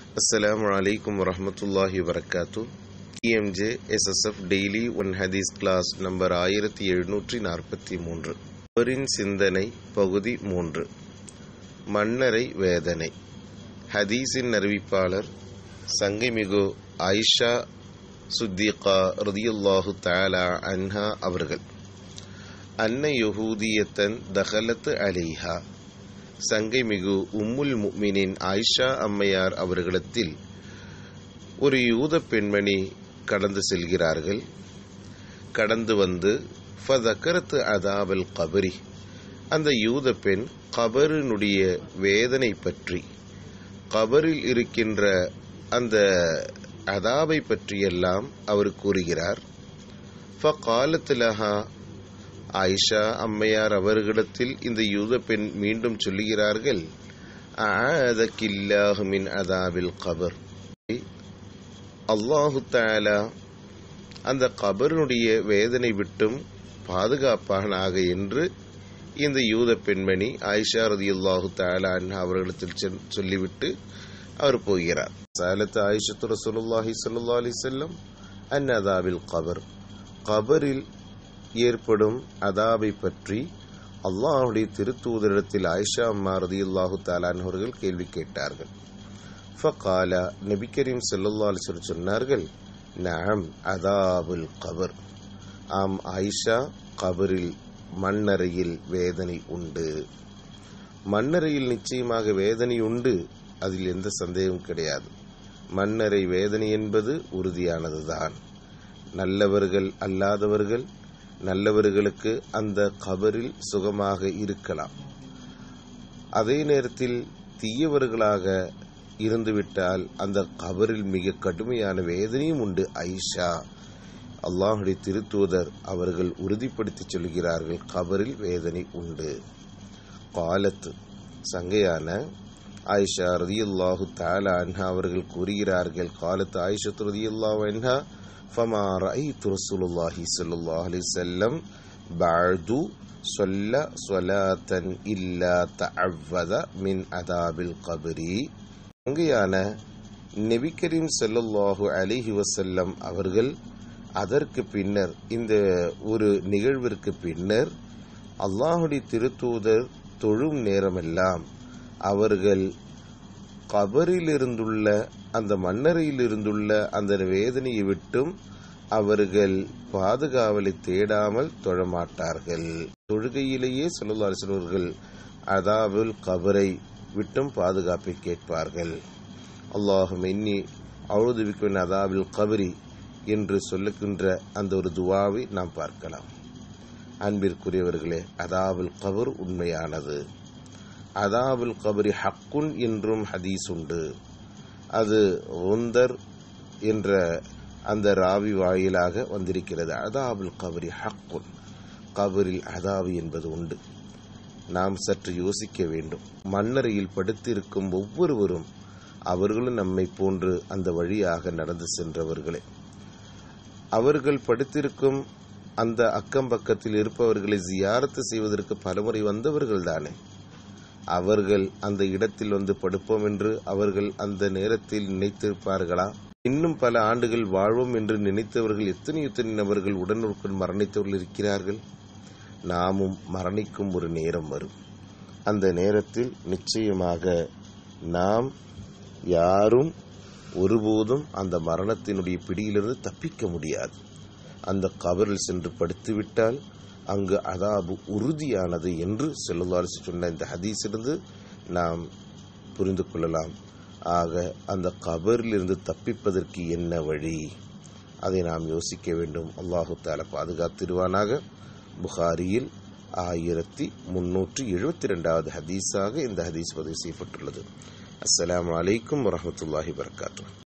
السلام عليكم ورحمة الله وبركاته EMJ SSF daily one ஹதீஸ் class number ஆயிரத்தி எழுநூற்றி நாற்பத்தி மூன்று அவரின் சிந்தனை பகுதி மூன்று மன்னரை வேதனை ஹதீஸின் அறிவிப்பாளர் சங்கைமிகு ஆயிஷா சுத்திகா ரதியுல்லாஹு தாலா அன்ஹா அவர்கள் அன்ன யஹூதியத்தன் தகலத்து அலிஹா சங்கைமிகு உம்முல் முக்மினின் ஆயிஷா அம்மையார் அவர்களிடத்தில் ஒரு யூத பெண்மணி கடந்து செல்கிறார்கள் கடந்து வந்து ஃபதக்கரத்து அதாபல் கபரி அந்த யூத பெண் கபரினுடைய வேதனை பற்றி கபரில் இருக்கின்ற அந்த அதாபை பற்றியெல்லாம் அவர் கூறுகிறார் ஃபகாலத்துலஹா ஆயிஷா அம்மையார் அவர்களிடத்தில் இந்த யூத பெண் மீண்டும் சொல்லுகிறார்கள் ஆதக்கில்லாஹு மின் அதாபில் கபர் அல்லாஹு தாலா அந்த கபருடைய வேதனை விட்டும் பாதுகாப்பானாக என்று இந்த யூத பெண்மணி ஆயிஷா ரதி அல்லாஹு தாலா அவர்களிடத்தில் சொல்லிவிட்டு அவர் போகிறார் சாலத்து ஆயிஷத்து ரசூலுல்லாஹி சல்லா அலி செல்லம் அன் அதாபில் கபர் கபரில் ஏற்படும் அதாபை பற்றி அல்லாஹுடைய திருத்தூதரிடத்தில் ஆயிஷா அம்மா ரதி அல்லாஹு தாலான் அவர்கள் கேள்வி கேட்டார்கள் ஃபகாலா நபி கரீம் செல்லல்லா அலிஸ்வர் சொன்னார்கள் நாம் அதாபுல் கபர் ஆம் ஆயிஷா கபரில் மண்ணறையில் வேதனை உண்டு மண்ணறையில் நிச்சயமாக வேதனை உண்டு அதில் எந்த சந்தேகமும் கிடையாது மண்ணறை வேதனை என்பது உறுதியானதுதான் நல்லவர்கள் அல்லாதவர்கள் நல்லவர்களுக்கு அந்த கபரில் சுகமாக இருக்கலாம் அதே நேரத்தில் தீயவர்களாக இருந்துவிட்டால் அந்த கபரில் மிக கடுமையான வேதனையும் உண்டு ஐஷா அல்லாஹுடைய திருத்தூதர் அவர்கள் உறுதிப்படுத்தி சொல்கிறார்கள் கபரில் வேதனை உண்டு காலத்து சங்கையான ஆயிஷா ரதியுல்லாஹு தாலா அன்ஹா அவர்கள் கூறுகிறார்கள் காலத்து ஆயிஷத்து ரதியுல்லாஹு அன்ஹா فما رأيت رسول الله صلى الله عليه وسلم بعد صلى صلاة إلا تعوذ من عذاب القبر அங்கேயான நபி கரீம் செல்லல்லாஹு அலிஹி வசல்லம் அவர்கள் அதற்கு பின்னர் இந்த ஒரு நிகழ்விற்கு பின்னர் அல்லாஹுடைய திருத்தூதர் தொழும் நேரமெல்லாம் அவர்கள் கபரில் இருந்துள்ள அந்த மன்னரையில் இருந்துள்ள அந்த வேதனையை விட்டும் அவர்கள் பாதுகாவலை தேடாமல் தொழமாட்டார்கள் தொழுகையிலேயே சொல்லலாசர்கள் அதாவுல் கபரை விட்டும் பாதுகாப்பை கேட்பார்கள் அல்லாஹும் எண்ணி அழுதுவிக்கும் அதாவில் கபரி என்று சொல்லுகின்ற அந்த ஒரு துவாவை நாம் பார்க்கலாம் அன்பிற்குரியவர்களே அதாவுல் கபர் உண்மையானது அதாவுல் கபரி ஹக்குன் என்றும் ஹதீஸ் உண்டு அது ஒந்தர் என்ற அந்த ராவி வாயிலாக வந்திருக்கிறது அதாபுல் கபரி ஹக்குன் கபரில் அதாவு என்பது உண்டு நாம் சற்று யோசிக்க வேண்டும் மண்ணறையில் படுத்திருக்கும் ஒவ்வொருவரும் அவர்களும் நம்மை போன்று அந்த வழியாக நடந்து சென்றவர்களே அவர்கள் படுத்திருக்கும் அந்த அக்கம் பக்கத்தில் இருப்பவர்களை ஜியாரத்து செய்வதற்கு பலமுறை வந்தவர்கள் தானே அவர்கள் அந்த இடத்தில் வந்து படுப்போம் என்று அவர்கள் அந்த நேரத்தில் நினைத்திருப்பார்களா இன்னும் பல ஆண்டுகள் வாழ்வோம் என்று நினைத்தவர்கள் எத்தனை எத்தனை நபர்கள் உடனுக்குள் மரணித்தவர்கள் இருக்கிறார்கள் நாமும் மரணிக்கும் ஒரு நேரம் வரும் அந்த நேரத்தில் நிச்சயமாக நாம் யாரும் ஒருபோதும் அந்த மரணத்தினுடைய பிடியிலிருந்து தப்பிக்க முடியாது அந்த கபரில் சென்று படுத்துவிட்டால் அங்கு அதாபு உறுதியானது என்று செல்லுவாரிசு சொன்ன இந்த ஹதீஸிலிருந்து நாம் புரிந்து கொள்ளலாம் ஆக அந்த கபரிலிருந்து தப்பிப்பதற்கு என்ன வழி அதை நாம் யோசிக்க வேண்டும் அல்லாஹு தால பாதுகாத்திருவானாக புகாரியில் ஆயிரத்தி முன்னூற்றி எழுபத்தி ரெண்டாவது ஹதீஸாக இந்த ஹதீஸ் பதிவு செய்யப்பட்டுள்ளது அஸ்லாம் வலைக்கம் வரமத்துல்லாஹி வரகாத்தூ